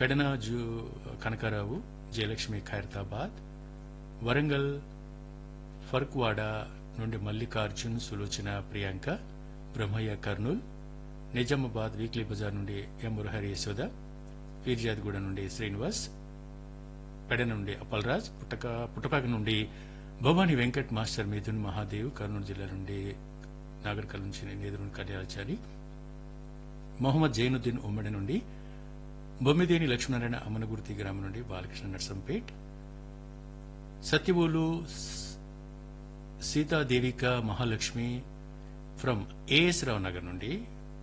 పెడన జూ కనకారావు జయలక్ష్మి ఖైరతాబాద్ వరంగల్ ఫర్క్వాడ నుండి మల్లికార్జున్ సులోచన ప్రియాంక బ్రహ్మయ్య కర్నూల్ నిజామాబాద్ వీక్లీ బజార్ నుండి ఎం మురహరి యశోద పీర్జాద్గూడ నుండి శ్రీనివాస్ పెడ నుండి అప్పలరాజ్ పుట్టక పుట్టపాక నుండి భవానీ వెంకట్ మాస్టర్ మిథున్ మహాదేవ్ కర్నూలు జిల్లా నుండి నాగర్కల్ నుంచి నేదురుని కళ్యాణాచారి మొహమ్మద్ జైనుద్దీన్ ఉమ్మడి నుండి బొమ్మిదేని లక్ష్మీనారాయణ అమ్మనగుర్తి గ్రామం నుండి బాలకృష్ణ నర్సంపేట్ సత్యవోలు స్- సీతాదేవిక మహాలక్ష్మి ఫ్రమ్ ఏఎస్ రావు నగర్ నుండి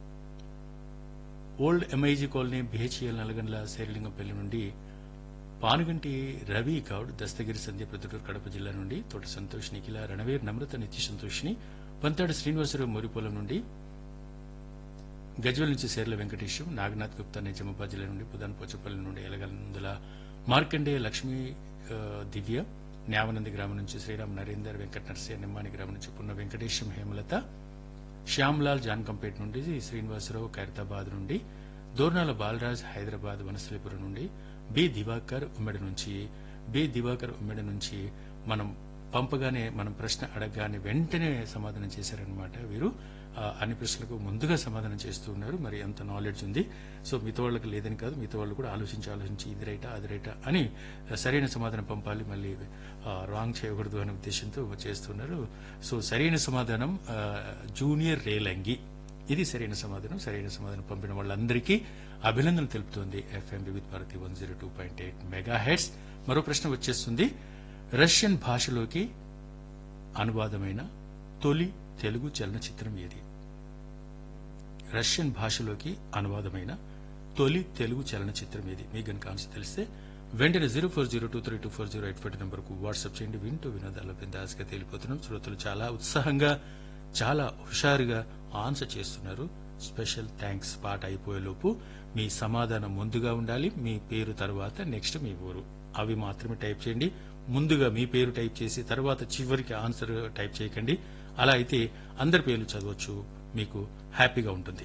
old MIG colony BHEL Nallagandla Serilingampally నుండి పానుగంటి రవి గౌడ్ దస్తగిరి సంధ్య ప్రొద్దుటూరు కడప జిల్లా నుండి తోట సంతోష్ నిఖిల రణవీర్ నమ్రత నిత్య సంతోష్ని పంతాడు శ్రీనివాసరావు మోరిపోలం నుండి గజ్వల్ నుంచి సేర్ల వెంకటేశం నాగనాథ్ గుప్తా నిజామాబాద్ జిల్లా నుండి పుదాన్ పోచపల్లి నుండి ఎలగలందుల మార్కండే లక్ష్మీ ఆ, దివ్య న్యావనంది గ్రామం నుంచి శ్రీరామ్ నరేందర్ వెంకట నరసయ్య నిమ్మాని గ్రామం నుంచి పున్న వెంకటేశం హేమలత శ్యామ్లాల్ జాన్కంపేట్ నుండి శ్రీనివాసరావు ఖైరతాబాద్ నుండి దోర్నాల బాలరాజ్ హైదరాబాద్ వనస్థలిపురం నుండి బి దివాకర్ ఉమ్మడి నుంచి బి దివాకర్ ఉమ్మడి నుంచి మనం పంపగానే మనం ప్రశ్న అడగగానే వెంటనే సమాధానం చేశారనమాట వీరు ఆ, అన్ని ప్రశ్నలకు ముందుగా సమాధానం చేస్తూ ఉన్నారు మరి అంత నాలెడ్జ్ ఉంది సో మిగతా వాళ్ళకి లేదని కాదు మిగతా వాళ్ళు కూడా ఆలోచించి ఆలోచించి ఇది రైటా అది రైటా అని సరైన సమాధానం పంపాలి మళ్ళీ రాంగ్ చేయకూడదు అనే ఉద్దేశంతో చేస్తున్నారు సో సరైన సమాధానం ఆ, జూనియర్ రేలంగి ఇది సరైన సమాధానం సరైన సమాధానం పంపిన వాళ్ళందరికీ అభినందనలు తెలుపుతోంది FM Vividh Bharati one zero two point eight mega heads మరో ప్రశ్న వచ్చేస్తుంది రష్యన్ భాషలోకి అనువాదమైన తొలి తెలుగు చలనచిత్రం ఏది రష్యన్ భాషలోకి అనువాదమైన తొలి తెలుగు చలనచిత్రం ఏది మీకు గనుక ఆన్సర్ తెలిస్తే వెంటనే zero four zero two three two four zero eight four నంబర్కు వాట్సాప్ చేయండి వింటూ వినోదాల బిందాస్గా తేలిపోతున్నాం శ్రోతలు చాలా ఉత్సాహంగా చాలా హుషారుగా ఆన్సర్ చేస్తున్నారు స్పెషల్ థ్యాంక్స్ పాట అయిపోయేలోపు మీ సమాధానం ముందుగా ఉండాలి మీ పేరు తర్వాత నెక్స్ట్ మీ ఊరు అవి మాత్రమే టైప్ చేయండి ముందుగా మీ పేరు టైప్ చేసి తర్వాత చివరికి ఆన్సర్ టైప్ చేయకండి అలా అయితే అందరి పేర్లు చదవచ్చు మీకు హ్యాపీగా ఉంటుంది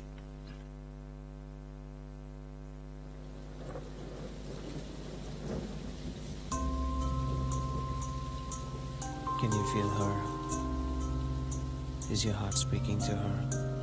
Can you feel her? Is your heart speaking to her?